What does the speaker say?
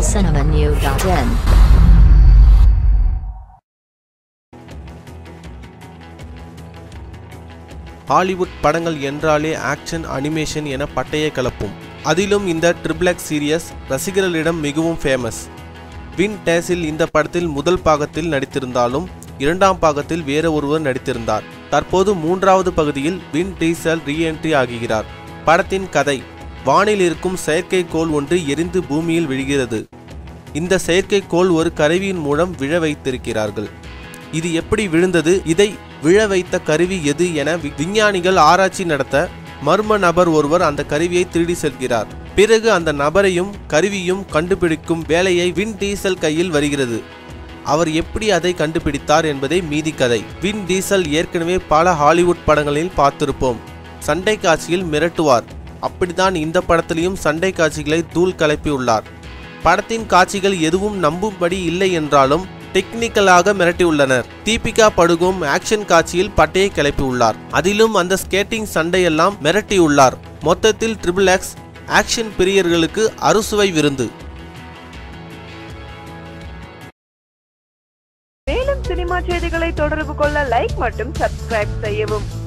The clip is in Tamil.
TamilCinemaNew.in ஹாலிவுட் படங்கள் என்றாலே ஆக்ஷன் அனிமேஷன் என பட்டைய கலப்பும் அதிலும் இந்த ட்ரிபிளக் சீரியஸ் ரசிகர்களிடம் மிகவும் ஃபேமஸ் வின் டேசில் இந்த படத்தில் முதல் பாகத்தில் நடித்திருந்தாலும் இரண்டாம் பாகத்தில் வேற ஒருவர் நடித்திருந்தார் தற்போது மூன்றாவது பகுதியில் வின் டீசல் ரீஎன்ட்ரி ஆகுகிறார் படத்தின் கதை வானில் இருக்கும் செயற்கைக்கோள் ஒன்று எரிந்து பூமியில் விழுகிறது இந்த செயற்கைக்கோள் ஒரு கருவியின் மூலம் விழ வைத்திருக்கிறார்கள் இது எப்படி விழுந்தது இதை விழ வைத்த கருவி எது என வி- விஞ்ஞானிகள் ஆராய்ச்சி நடத்த மர்ம நபர் ஒருவர் அந்த கருவியை திருடி செல்கிறார் பிறகு அந்த நபரையும் கருவியும் கண்டுபிடிக்கும் வேலையை வின் டீசல் கையில் வருகிறது அவர் எப்படி அதை கண்டுபிடித்தார் என்பதை மீதி கதை வின் டீசல் ஏற்கனவே பல ஹாலிவுட் படங்களில் பார்த்திருப்போம் சண்டை காட்சியில் மிரட்டுவார் அப்படித்தான் இந்த படத்திலையும் சண்டை காட்சிகளை தூள் கிளப்பியுள்ளார் படத்தின் காட்சிகள் எதுவும் நம்பும்படி இல்லை என்றாலும் டெக்னிக்கலாக மிரட்டியுள்ளனர் தீபிகா படுகோம் ஆக்ஷன் காட்சியில் பட்டையை கிளப்பியுள்ளார் அதிலும் அந்த ஸ்கேட்டிங் சண்டையெல்லாம் மிரட்டியுள்ளார் மொத்தத்தில் ட்ரிபிள் எக்ஸ் ஆக்ஷன் பிரியர்களுக்கு அறுசுவை விருந்து மேலும் சினிமா செய்திகளை தொடர்பு கொள்ள லைக் மற்றும் சப்ஸ்கிரைப் செய்யவும்